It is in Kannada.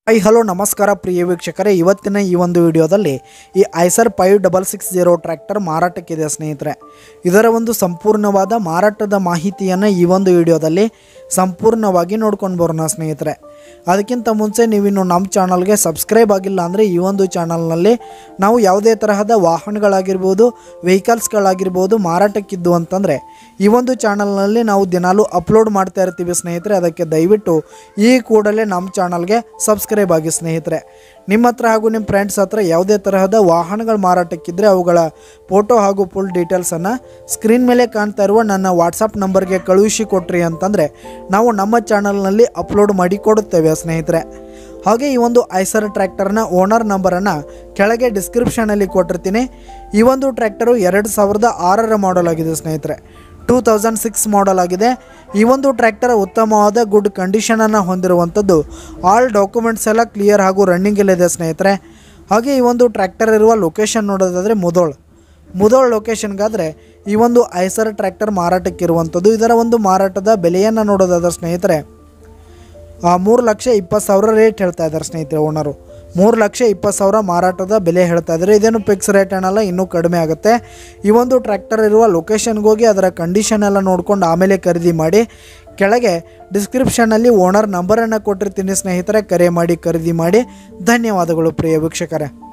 ಐ ಹಲೋ ನಮಸ್ಕಾರ ಪ್ರಿಯ ವೀಕ್ಷಕರೇ ಇವತ್ತಿನ ಈ ಒಂದು ವಿಡಿಯೋದಲ್ಲಿ ಈ Eicher five double six zero tractor ಮಾರಾಟಕ್ಕಿದೆ ಸ್ನೇಹಿತರೆ ಇದರ ಒಂದು ಸಂಪೂರ್ಣವಾದ ಮಾರಾಟದ ಮಾಹಿತಿಯನ್ನು ಈ ಒಂದು ವಿಡಿಯೋದಲ್ಲಿ ಸಂಪೂರ್ಣವಾಗಿ ನೋಡ್ಕೊಂಡು ಬರೋಣ ಸ್ನೇಹಿತರೆ ಅದಕ್ಕಿಂತ ಮುಂಚೆ ನೀವಿನ್ನು ನಮ್ಮ ಚಾನಲ್ಗೆ ಸಬ್ಸ್ಕ್ರೈಬ್ ಆಗಿಲ್ಲ ಅಂದರೆ ಈ ಒಂದು ಚಾನಲ್ನಲ್ಲಿ ನಾವು ಯಾವುದೇ ತರಹದ ವಾಹನಗಳಾಗಿರ್ಬೋದು ವೆಹಿಕಲ್ಸ್ಗಳಾಗಿರ್ಬೋದು ಮಾರಾಟಕ್ಕಿದ್ದು ಅಂತಂದರೆ ಈ ಒಂದು ಚಾನಲ್ನಲ್ಲಿ ನಾವು ದಿನಾಲೂ ಅಪ್ಲೋಡ್ ಮಾಡ್ತಾ ಇರ್ತೀವಿ ಸ್ನೇಹಿತರೆ ಅದಕ್ಕೆ ದಯವಿಟ್ಟು ಈ ಕೂಡಲೇ ನಮ್ಮ ಚಾನಲ್ಗೆ ಸಬ್ಸ್ಕ್ರೈಬ್ ಆಗಿ ಸ್ನೇಹಿತರೆ ನಿಮ್ಮ ಹತ್ರ ಹಾಗೂ ನಿಮ್ಮ ಫ್ರೆಂಡ್ಸ್ ಹತ್ರ ಯಾವುದೇ ತರಹದ ವಾಹನಗಳು ಮಾರಾಟಕ್ಕಿದ್ರೆ ಅವುಗಳ ಫೋಟೋ ಹಾಗೂ ಫುಲ್ ಡೀಟೇಲ್ಸನ್ನು ಸ್ಕ್ರೀನ್ ಮೇಲೆ ಕಾಣ್ತಾ ಇರುವ ನನ್ನ ವಾಟ್ಸಪ್ ನಂಬರ್ಗೆ ಕಳುಹಿಸಿ ಕೊಟ್ರಿ ಅಂತಂದರೆ ನಾವು ನಮ್ಮ ಚಾನಲ್ನಲ್ಲಿ ಅಪ್ಲೋಡ್ ಮಾಡಿ ಕೊಡುತ್ತೇವೆ ಸ್ನೇಹಿತರೆ ಹಾಗೆ ಈ ಒಂದು ಐಸರ್ ಟ್ರ್ಯಾಕ್ಟರ್ನ ಓನರ್ ನಂಬರನ್ನು ಕೆಳಗೆ ಡಿಸ್ಕ್ರಿಪ್ಷನಲ್ಲಿ ಕೊಟ್ಟಿರ್ತೀನಿ ಈ ಒಂದು ಟ್ರ್ಯಾಕ್ಟರು ಎರಡು ಸಾವಿರದ ಆರರ ಮಾಡೆಲ್ ಆಗಿದೆ ಸ್ನೇಹಿತರೆ ಟೂ ತೌಸಂಡ್ ಸಿಕ್ಸ್ ಮಾಡೆಲ್ ಆಗಿದೆ ಈ ಒಂದು ಟ್ರ್ಯಾಕ್ಟರ್ ಉತ್ತಮವಾದ ಗುಡ್ ಕಂಡೀಷನನ್ನು ಹೊಂದಿರುವಂಥದ್ದು ಆಲ್ ಡಾಕ್ಯುಮೆಂಟ್ಸ್ ಎಲ್ಲ ಕ್ಲಿಯರ್ ಹಾಗೂ ರನ್ನಿಂಗಲ್ಲಿದೆ ಸ್ನೇಹಿತರೆ ಹಾಗೆ ಈ ಒಂದು ಟ್ರ್ಯಾಕ್ಟರ್ ಇರುವ ಲೊಕೇಶನ್ ನೋಡೋದಾದರೆ ಮುದೋಳ್ ಮುದೋಳ್ ಲೊಕೇಶನ್ಗಾದರೆ ಈ ಒಂದು ಐಸರ್ ಟ್ರ್ಯಾಕ್ಟರ್ ಮಾರಾಟಕ್ಕಿರುವಂಥದ್ದು ಇದರ ಒಂದು ಮಾರಾಟದ ಬೆಲೆಯನ್ನು ನೋಡೋದಾದ್ರೆ ಸ್ನೇಹಿತರೆ ಮೂರು ಲಕ್ಷ ಇಪ್ಪತ್ತು ಸಾವಿರ ರೇಟ್ ಹೇಳ್ತಾ ಇದ್ದಾರೆ ಸ್ನೇಹಿತರೆ ಓನರು ಮೂರು ಲಕ್ಷ ಇಪ್ಪತ್ತು ಸಾವಿರ ಮಾರಾಟದ ಬೆಲೆ ಹೇಳ್ತಾ ಇದ್ದಾರೆ ಇದೇನು ಫಿಕ್ಸ್ ರೇಟ್ ಏನಲ್ಲ ಇನ್ನೂ ಕಡಿಮೆ ಆಗುತ್ತೆ ಈ ಒಂದು ಟ್ರ್ಯಾಕ್ಟರ್ ಇರುವ ಲೊಕೇಶನ್ಗೆ ಹೋಗಿ ಅದರ ಕಂಡೀಷನ್ ಎಲ್ಲ ನೋಡ್ಕೊಂಡು ಆಮೇಲೆ ಖರೀದಿ ಮಾಡಿ ಕೆಳಗೆ ಡಿಸ್ಕ್ರಿಪ್ಷನಲ್ಲಿ ಓನರ್ ನಂಬರನ್ನು ಕೊಟ್ಟಿರ್ತೀನಿ ಸ್ನೇಹಿತರೆ ಕರೆ ಮಾಡಿ ಖರೀದಿ ಮಾಡಿ ಧನ್ಯವಾದಗಳು ಪ್ರಿಯ ವೀಕ್ಷಕರೇ